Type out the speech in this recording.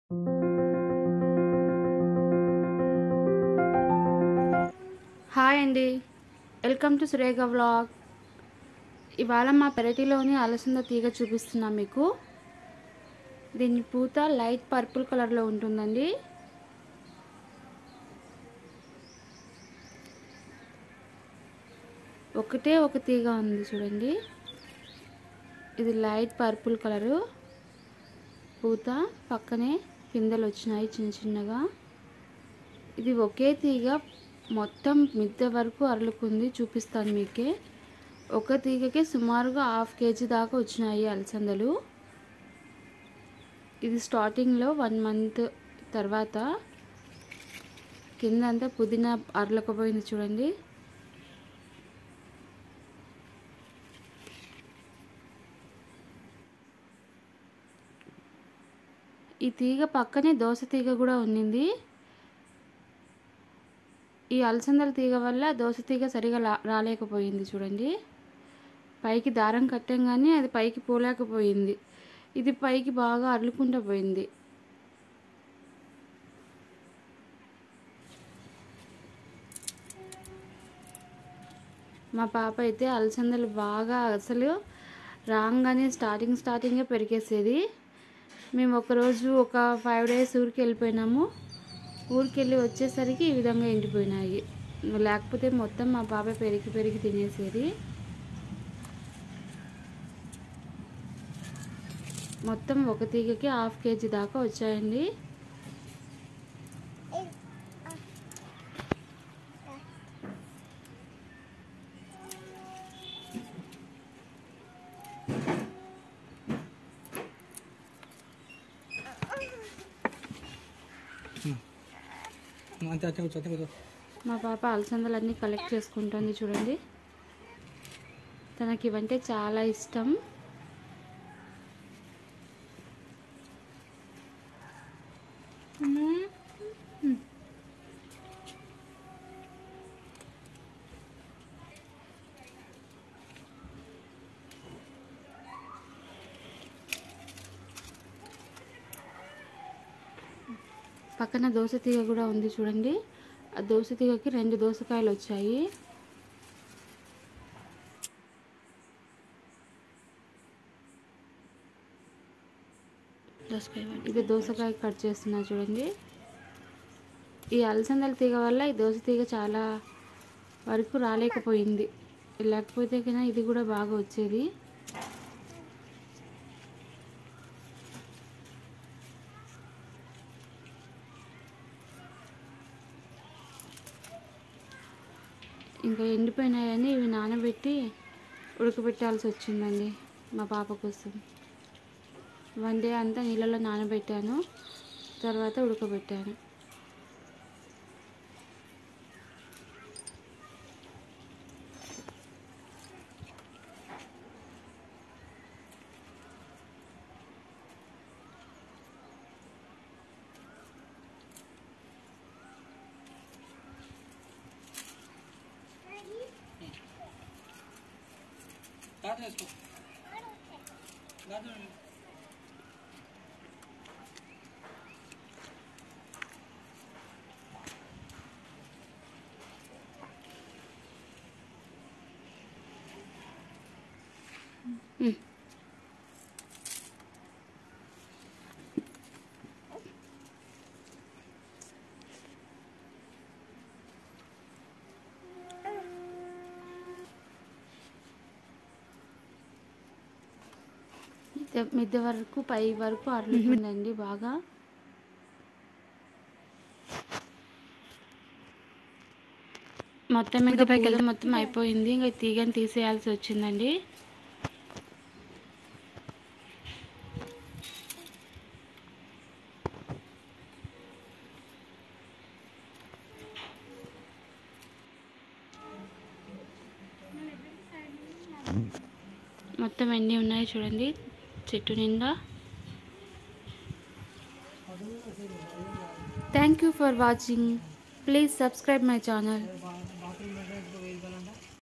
Hi అండి welcome to Surekha vlog ఇవాళ మా పెరటిలోని అలసంద తీగ చూపిస్తున్నా మీకు దీని పూత లైట్ పర్పుల్ కలర్లో ఉంటుందండి ఒకటే ఒక తీగ ఉంది చూడండి ఇది లైట్ పర్పుల్ కలరు పూత పక్కనే పిందెలు వచ్చినాయి చిన్న చిన్నగా ఇది ఒకే తీగ మొత్తం మిద్దె వరకు అరలుకుంది చూపిస్తాను మీకే ఒక తీగకే సుమారుగా హాఫ్ కేజీ దాకా వచ్చినాయి అలసందలు ఇది స్టార్టింగ్లో వన్ మంత్ తర్వాత కింద అంతా పుదీనా అరలకపోయింది చూడండి ఈ తీగ పక్కనే దోస తీగ కూడా ఉన్నింది ఈ అలసందల తీగ వల్ల దోస తీగ సరిగా లా- రాలేకపోయింది చూడండి పైకి దారం కట్టాం కానీ అది పైకి పోలేకపోయింది ఇది పైకి బాగా అర్లుకుంటూ పోయింది మా పాప అయితే అలసందలు బాగా అసలు రాగానే స్టార్టింగ్ స్టార్టింగే పెరిగేసేది మేము ఒకరోజు ఒక ఫైవ్ డేస్ ఊరికి వెళ్ళిపోయినాము ఊరికి వెళ్ళి వచ్చేసరికి ఈ విధంగా ఎండిపోయినాయి లేకపోతే మొత్తం మా పాప పెరిగి పెరిగి తినేసేది మొత్తం ఒక తీగకి హాఫ్ కేజీ దాకా వచ్చాయండి అంతే అంతే కూర్చో అంతే కూర్చో మా పాప అలసందలన్నీ కలెక్ట్ చేసుకుంటుంది చూడండి తనకి ఇవంటే చాలా ఇష్టం పక్కన దోస తీగ కూడా ఉంది చూడండి ఆ దోస తీగకి రెండు దోసకాయలు వచ్చాయి దోసకాయ ఇది దోసకాయ కట్ చేస్తున్నా చూడండి ఈ అలసందల తీగ వల్ల ఈ దోస తీగ చాలా వరకు రాలేకపోయింది లేకపోతే కన్నా ఇది కూడా బాగా వచ్చేది ఇంకా ఎండిపోయినాయని ఇవి నానబెట్టి ఉడకబెట్టాల్సి వచ్చిందండి మా పాప కోసం వన్ డే అంతా నీళ్ళలో నానబెట్టాను తర్వాత ఉడకబెట్టాను దాంట్లో వేసుకో దాంట్లో ఉమ్. మిద్దె మిద్దె వరకు పై వరకు అరలుతుందండి బాగా మొత్తం ఇంకా పూల మొత్తం అయిపోయింది ఇంకా తీగని తీసేయాల్సి వచ్చిందండి మొత్తం ఎన్ని ఉన్నాయి చూడండి చెట్టు నిండా thank you for watching please subscribe my channel